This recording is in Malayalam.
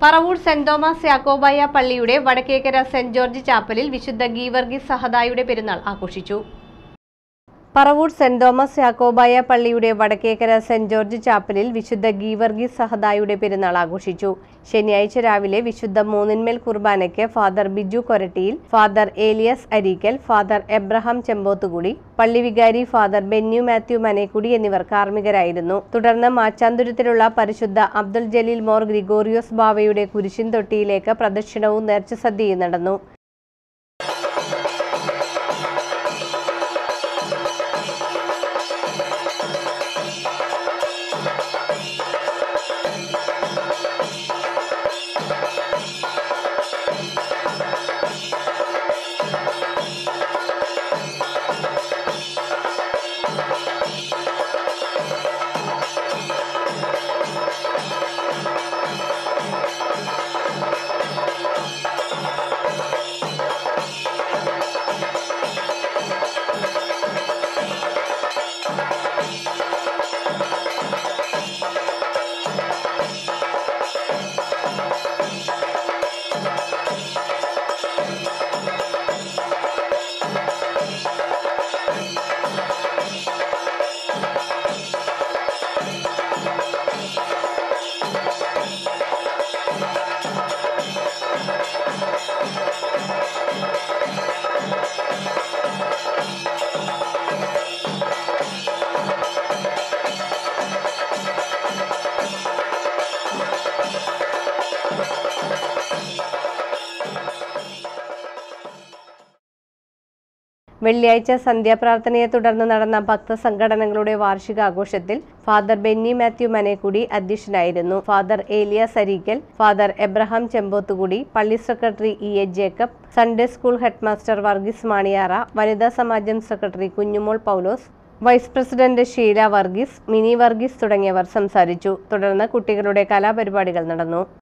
പറവൂർ സെന്റ് തോമസ് യാക്കോബായ പള്ളിയുടെ വടക്കേക്കര സെന്റ് ജോർജ് ചാപ്പലിൽ വിശുദ്ധ ഗീവർഗീസ് സഹദായുടെ പെരുന്നാൾ ആഘോഷിച്ചു പറവൂർ സെന്റ് തോമസ് യാക്കോബായ പള്ളിയുടെ വടക്കേക്കര സെന്റ് ജോർജ് ചാപ്പലിൽ വിശുദ്ധ ഗീവർഗീസ് സഹദായുടെ പെരുന്നാൾ ആഘോഷിച്ചു ശനിയാഴ്ച രാവിലെ വിശുദ്ധ മൂന്നിന്മേൽ കുർബാനയ്ക്ക് ഫാദർ ബിജു കൊരട്ടിയിൽ ഫാദർ ഏലിയസ് അരീക്കൽ ഫാദർ എബ്രഹാം ചെമ്പോത്തുകുടി പള്ളി വികാരി ഫാദർ ബെന്യു മാത്യു മനേക്കുടി എന്നിവർ കാർമ്മികരായിരുന്നു തുടർന്ന് മാച്ചാന്തുരത്തിലുള്ള പരിശുദ്ധ അബ്ദുൽ ജലീൽ മോർ ഗ്രിഗോറിയോസ് ബാവയുടെ കുരിശിൻ തൊട്ടിയിലേക്ക് പ്രദക്ഷിണവും നേർച്ചസദ്യയും നടന്നു വെള്ളിയാഴ്ച സന്ധ്യാപ്രാർത്ഥനയെ തുടർന്ന് നടന്ന ഭക്തസംഘടനകളുടെ വാർഷികാഘോഷത്തിൽ ഫാദർ ബെന്നി മാത്യു മനേക്കുടി അധ്യക്ഷനായിരുന്നു ഫാദർ ഏലിയ സരീക്കൽ ഫാദർ എബ്രഹാം ചെമ്പോത്തുകുടി പള്ളി secretary E A Jacob Sunday school headmaster Varghese Maniyara വനിതാ സമാജം secretary Kunjumol Paulose vice president Sheela Varghese Mini Varghese തുടങ്ങിയവർ സംസാരിച്ചു തുടർന്ന് കുട്ടികളുടെ കലാപരിപാടികൾ നടന്നു